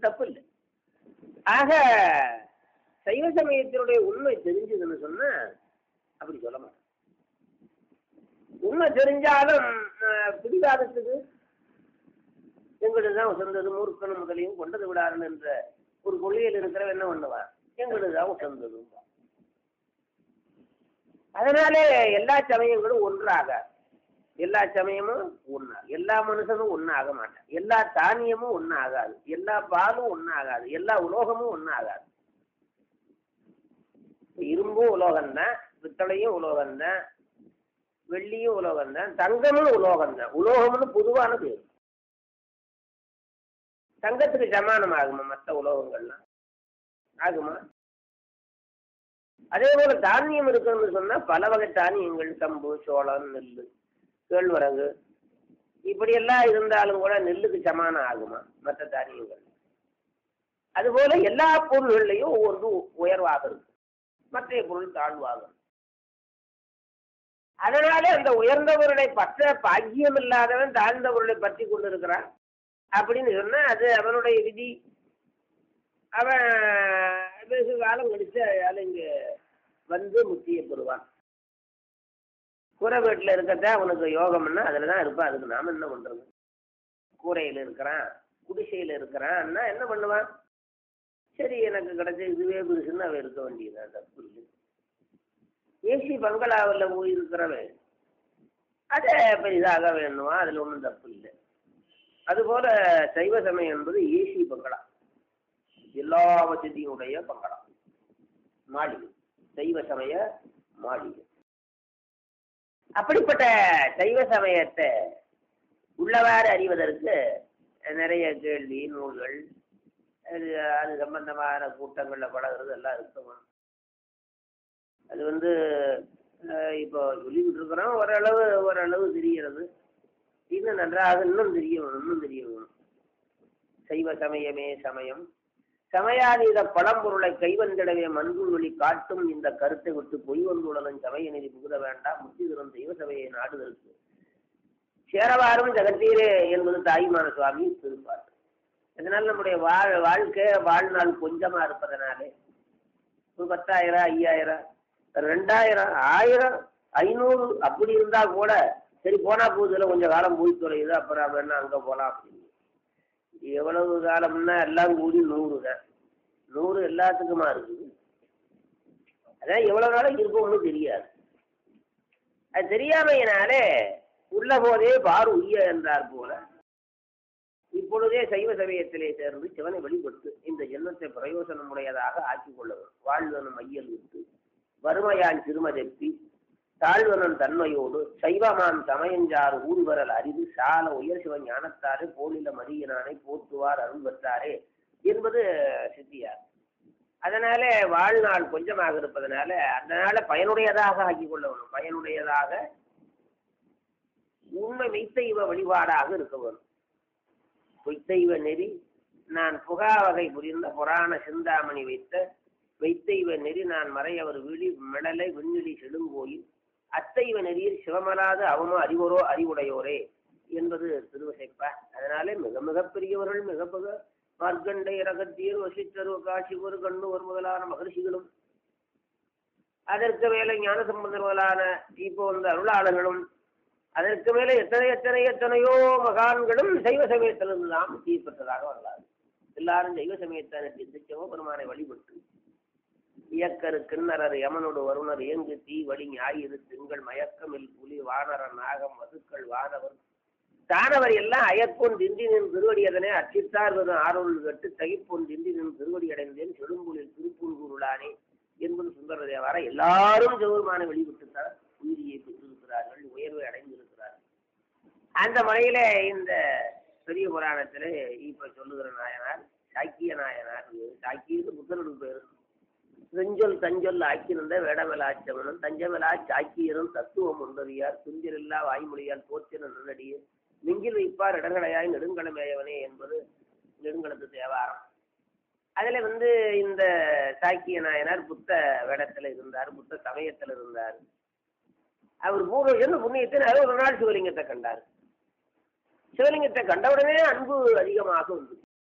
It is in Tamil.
தப்பு இல்லை ஆக சைவ சமயத்தினுடைய உண்மை தெரிஞ்சதுன்னு சொன்னா அப்படி சொல்ல மாட்டேன் உண்மை தெரிஞ்சாலும் அஹ், பிடிவாதத்துக்கு எங்களுக்கு தான் உசந்தது மூர்க்கனும் முதலையும் கொண்டது விடாருன்னு என்ற ஒரு கொள்கையில் இருக்கிறவன் என்ன பண்ணுவான் எங்களுக்கு தான் உசந்தது அதனாலே எல்லா சமயங்களும் ஒன்றாக எல்லா சமயமும் ஒன்றா எல்லா மனுஷனும் ஒன்றாக மாட்டான் எல்லா தானியமும் ஒன்றும் ஆகாது எல்லா பாலும் ஒன்றும் ஆகாது எல்லா உலோகமும் ஒன்றும் ஆகாது இரும்பும் உலோகம்தான் பித்தளையும் உலோகம்தான் வெள்ளியும் உலோகம்தான் தங்கமும் உலோகம்தான் உலோகம்னு பொதுவான பேர் தங்கத்துக்கு சமானம் ஆகுமா மற்ற உலோகங்கள்லாம் ஆகுமா அதே போல தானியம் இருக்குன்னு சொன்னா பல வகை தானியங்கள் கம்பு சோளம் நெல் கேழ்வரகு இப்படியெல்லாம் இருந்தாலும் கூட நெல்லுக்கு சமானம் ஆகுமா மற்ற தானியங்கள் அதுபோல எல்லா பொருள்கள்லையும் ஒவ்வொன்று உயர்வாக இருக்கு மற்ற பொருள் தாழ்வாக இருக்கு. அதனாலே அந்த உயர்ந்த பொருளை பற்ற பாக்கியம் இல்லாதவன் தாழ்ந்த பொருளை பற்றி கொண்டிருக்கிறான் அப்படின்னு சொன்னா அது அவனுடைய விதி அவன் வெகு காலம் கழிச்சு அயால இங்க வந்து முத்தியை பெறுவான் கூரை வீட்டில் இருக்கத்தான் அவனுக்கு யோகம்னா அதில் தான் இருப்பான் அதுக்கு நாம என்ன பண்றது கூரையில் இருக்கிறான் குடிசையில் இருக்கிறான்னா என்ன பண்ணுவான் சரி எனக்கு கிடைச்ச இதுவே பெருசுன்னு அவன் இருக்க வேண்டியதுதான் தப்பு இல்லை ஏசி பங்களாவில் போய் இருக்கிறவன் அதை பெரிதாக வேணுமா அதில் ஒன்றும் தப்பு இல்லை அதுபோல சைவ சமயம் என்பது ஏசி பங்களா எல்லா வசதியுடைய பங்களா மாளிகை சைவ சமய மாளிகை அப்படிப்பட்ட சைவ சமயத்தை உள்ளவாறு அறிவதற்கு நிறைய கேள்வி நூல்கள் அது அது சம்பந்தமான கூட்டங்களில் பழகிறது எல்லாம் இருக்கும் அது வந்து அஹ், இப்போ சொல்லிக்கிட்டு இருக்கிறோம் ஓரளவு ஓரளவு தெரிகிறது இன்னும் நன்றாக இன்னும் தெரிய வேணும் இன்னும் தெரிய வேணும் சைவ சமயமே சமயம் சமயாதீத பழம்பொருளை கைவந்திடவே மண்புள் வழி காட்டும் இந்த கருத்தை விட்டு பொய் வந்துள்ளதன் சமய நிதி புகுத வேண்டாம் முத்திதிரும் தெய்வ சபையை நாடுதற்கு சேரவாரும் ஜெகத்தீரே என்பது தாய்மான சுவாமி திருப்பாட்டு இதனால் நம்முடைய வாழ் வாழ்க்கை வாழ்நாள் கொஞ்சமா இருப்பதனாலே ஒரு பத்தாயிரம் ஐயாயிரம் ரெண்டாயிரம் ஆயிரம் ஐநூறு அப்படி இருந்தா கூட சரி போனா போகுதுல கொஞ்சம் காலம் போய் தொலையுது அப்புறம் வேணா அங்க போலாம் அப்படின்னு எவ்வளவு காலம்னா எல்லாம் கூடி நூறு தான் நூறு எல்லாத்துக்குமா இருக்குது அதான் எவ்வளவு நாளைக்கு இருக்கும்னு தெரியாது அது தெரியாமையினாலே உள்ள போதே பார் உய்ய என்றார் போல இப்பொழுதே சைவ சமயத்திலே சேர்ந்து சிவனை வெளிப்பட்டு இந்த ஜென்மத்தை பிரயோசனமுடையதாக ஆக்கிக் கொள்ளவும் வாழ்வனும் மையல் விட்டு வறுமையான் திருமதெப்பி தாழ்வனன் தன்மையோடு சைவமான் சமயஞ்சார் ஊர்வரல் அறிவு சால உயர் சிவ ஞானத்தாரே போலில மதியனானை போற்றுவார் அருள் பெற்றாரே என்பது சித்தியார் அதனால வாழ்நாள் கொஞ்சமாக இருப்பதனால அதனால பயனுடையதாக ஆக்கிக் கொள்ள வேணும் பயனுடையதாக உண்மை மெய்த்தெய்வ வழிபாடாக இருக்க வேணும் பொய்த்தெய்வ நெறி நான் புகா வகை புரிந்த புராண சிந்தாமணி வைத்த வைத்தெய்வ நெறி நான் மறையவர் விழி மிடலை விண்ணிலி செடுங்கோயில் அத்தைவ நெறியில் சிவமலாத அவமோ அறிவரோ அறிவுடையோரே என்பது திருவசைப்பா அதனாலே மிக மிக பெரியவர்கள் மிக மிக மார்க்கண்டை ரகத்தியர் வசித்தர் காசிவர் கண்ணுவர் முதலான மகர்ஷிகளும் அதற்கு மேலே ஞான சம்பந்தர் முதலான இப்போ வந்த அருளாளர்களும் அதற்கு மேலே எத்தனை எத்தனை எத்தனையோ மகான்களும் சைவ சமயத்திலிருந்து தான் முக்தியை பெற்றதாக வரலாறு எல்லாரும் சைவ சமயத்தை இந்த சிவபெருமானை வழிபட்டு இயக்கரு கிண்ணரர் யமனோடு வருணர் இயங்கு தீ வழி ஞாயிறு திங்கள் மயக்கமில் புலி வானர நாகம் மதுக்கள் வானவர் தானவர் எல்லாம் அயப்பொன் திண்டினின் திருவடி அதனை அச்சித்தார் வரும் ஆரோல் கட்டு தகிப்பொன் திண்டினின் திருவடி அடைந்தேன் செடும்புலில் திருப்பூர்குருளானே என்பது சுந்தர தேவார எல்லாரும் சிவபெருமானை வெளிவிட்டுத்தான் உயிரியை பெற்றிருக்கிறார்கள் உயர்வை அடைந்திருக்கிறார்கள் அந்த முறையில இந்த பெரிய புராணத்திலே இப்ப சொல்லுகிற நாயனார் சாக்கிய நாயனார் சாக்கியது புத்தனுடைய பேரு செஞ்சொல் தஞ்சொல் ஆக்கியிருந்த வேடமலாச்சவனும் தஞ்சமலா சாக்கியரும் தத்துவம் உண்டறியார் துஞ்சலில்லா வாய்மொழியால் தோற்றின நல்லடியே நெஞ்சில் வைப்பார் இடங்களையாய் நெடுங்கலமேயவனே என்பது நெடுங்கலத்து தேவாரம் அதுல வந்து இந்த சாக்கிய நாயனார் புத்த வேடத்துல இருந்தார் புத்த சமயத்துல இருந்தார் அவர் பூர்வஜன் புண்ணியத்தின் ஒரு நாள் சிவலிங்கத்தை கண்டார் சிவலிங்கத்தை கண்டவுடனே அன்பு அதிகமாக வந்து